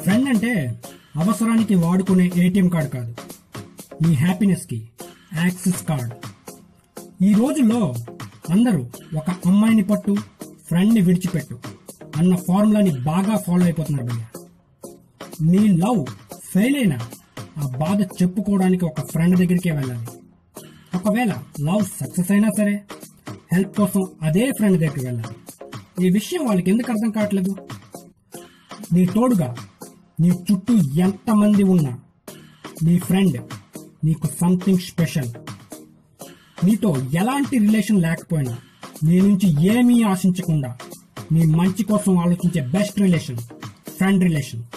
friend అంటే అవసరానికి వాడుకునే ఏటీఎం కార్డు కాదు మీ హ్యాపీనెస్కి యాక్సిస్ కార్డ్ ఈ రోజుల్లో అందరూ ఒక అమ్మాయిని పట్టు ఫ్రెండ్ని విడిచిపెట్టు అన్న ఫార్ములాని బాగా ఫాలో అయిపోతున్నారు భయ్య మీ లవ్ ఫెయిల్ అయినా ఆ బాధ చెప్పుకోవడానికి ఒక ఫ్రెండ్ దగ్గరికే వెళ్ళాలి ఒకవేళ లవ్ సక్సెస్ అయినా సరే హెల్ప్ కోసం అదే ఫ్రెండ్ దగ్గరికి వెళ్ళాలి ఈ విషయం వాళ్ళకి ఎందుకు అర్థం కావట్లేదు నీ తోడుగా నీ చుట్టూ ఎంతమంది ఉన్నా నీ ఫ్రెండ్ నీకు సంథింగ్ స్పెషల్ నీతో ఎలాంటి రిలేషన్ లేకపోయినా నీ నుంచి ఏమీ ఆశించకుండా నీ మంచి కోసం ఆలోచించే బెస్ట్ రిలేషన్ ఫ్రెండ్ రిలేషన్